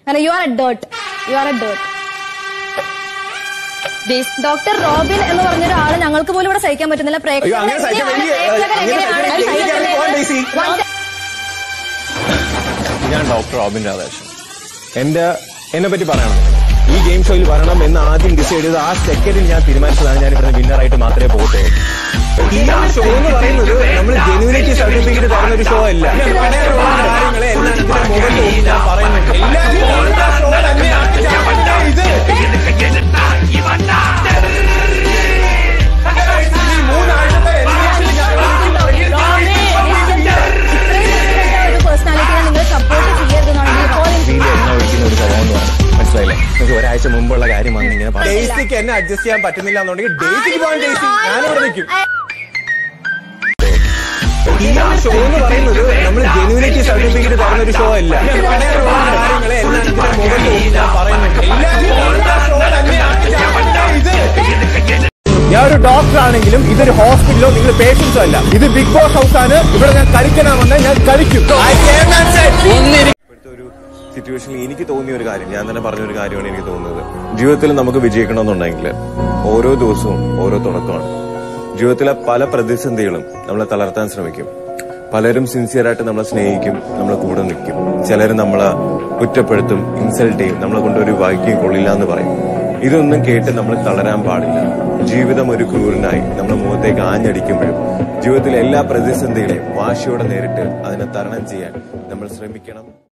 കാരണം you are a dirt you are a dirt doctor Robin എന്ന് പറഞ്ഞ ഒരാള് ഞങ്ങൾക്ക് പോലും ഇവിടെ സഹിക്കാൻ പറ്റുന്നില്ല അയ്യോ, അങ്ങനെ സഹിക്കാൻ എങ്ങനെയാണ് വേണ്ടി- പ്രേക്ഷകർ അങ്ങനെ എങ്ങനെയാണ് സഹിക്കാൻ വേണ്ടി സഹിക്കുന്നത്? പോകാൻ ഡേയ്സി. One- ഞാൻ ഡോക്ടർ റോബിൻ രാധാകൃഷ്ണൻ എന്റെ എന്നെ പറ്റി പറയണം ഈ ഗെയിം ഷോയിൽ വരണം എന്ന് ആദ്യം ഡിസൈഡ് ചെയ്ത് ആ സെക്കൻഡിൽ ഞാൻ തീരുമാനിച്ചതാണ് ഞാൻ ഇവിടെ വിന്നറായിട്ട് മാത്രമേ പോകത്തുള്ളൂ ഈ ഷോ എന്ന് പറയുന്നത് നമ്മൾ ജെന്യൂനിറ്റി സർട്ടിഫിക്കറ്റ് തരുന്ന ഒരു ഷോ അല്ല പറയാനുള്ള കാര്യങ്ങളെ എല്ലാം ഇതിന്റെ മുകളിൽ നോക്കി ഞാൻ പറയുന്നുണ്ട് എല്ലാവരും ഈ ഷോ തന്നെയാണ് ഞാൻ ഇത് ഈ മൂന്നാഴ്ചത്തെ elimination ഞാൻ ഒരു പേഴ്സണാലിറ്റിനെ നിങ്ങൾ സപ്പോർട്ട് ചെയ്യരുതെന്നാണ് ഈ ഇപ്പോൾ ഇതിന്റെ എണ്ണ ഒഴിക്കുന്ന ഒരു സ്വഭാവമാണ് മനസ്സിലായില്ലേ നിങ്ങൾക്ക് ഒരാഴ്ച മുമ്പുള്ള കാര്യമാണ് ഇങ്ങനെ ഡേസിക്ക് എന്നെ അഡ്ജസ്റ്റ് ചെയ്യാൻ പറ്റുന്നില്ല എന്നുണ്ടെങ്കിൽ ഡേസിക്ക് പോകാൻ ഡേസി ഞാനിവിടെ നിൽക്കും ഈ ഷോ എന്ന് പറയുന്നത് നമ്മൾ ജെന്യൂനിറ്റി സർട്ടിഫിക്കറ്റ് തരുന്ന ഒരു ഷോ അല്ല പറയാനുള്ള കാര്യങ്ങളെ എല്ലാം ഇതിന്റെ മുകളിൽ നോക്കി ഞാൻ പറയുന്നുണ്ട് എല്ലാവരും ഈ ഷോ തന്നെയാണ് ഞാൻ ഇത് ഞാൻ ഒരു ഡോക്ടർ ആണെങ്കിലും ഇതൊരു ഹോസ്പിറ്റലോ നിങ്ങൾ പേഷ്യൻസോ അല്ല ഇത് ബിഗ് ബോസ് ഹൗസ് ആണ് ഇവിടെ ഞാൻ കളിക്കണമെന്ന് ഞാൻ കളിക്കും ഇപ്പോഴത്തെ ഒരു സിറ്റുവേഷനിൽ എനിക്ക് തോന്നിയ ഒരു കാര്യം ഞാൻ തന്നെ പറഞ്ഞ ഒരു കാര്യമാണ് എനിക്ക് തോന്നുന്നത് ജീവിതത്തിൽ നമുക്ക് വിജയിക്കണമെന്നുണ്ടെങ്കിൽ ഓരോ ദിവസവും ഓരോ തുടക്കമാണ് ജീവിതത്തിലെ പല പ്രതിസന്ധികളും നമ്മളെ തളർത്താൻ ശ്രമിക്കും പലരും സിൻസിയറായിട്ട് നമ്മളെ സ്നേഹിക്കും നമ്മളെ കൂടെ നിൽക്കും ചിലർ നമ്മളെ കുറ്റപ്പെടുത്തും ഇൻസൾട്ട് ചെയ്യും നമ്മളെ കൊണ്ട് ഒരു വായിക്കുകയും കൊള്ളില്ല എന്ന് പറയും ഇതൊന്നും കേട്ട് നമ്മൾ തളരാൻ പാടില്ല ജീവിതം ഒരു ക്രൂരനായി നമ്മുടെ മുഖത്തേക്ക് ആഞ്ഞടിക്കുമ്പോഴും ജീവിതത്തിലെ എല്ലാ പ്രതിസന്ധികളെയും വാശിയോടെ നേരിട്ട് അതിനെ തരണം ചെയ്യാൻ നമ്മൾ ശ്രമിക്കണം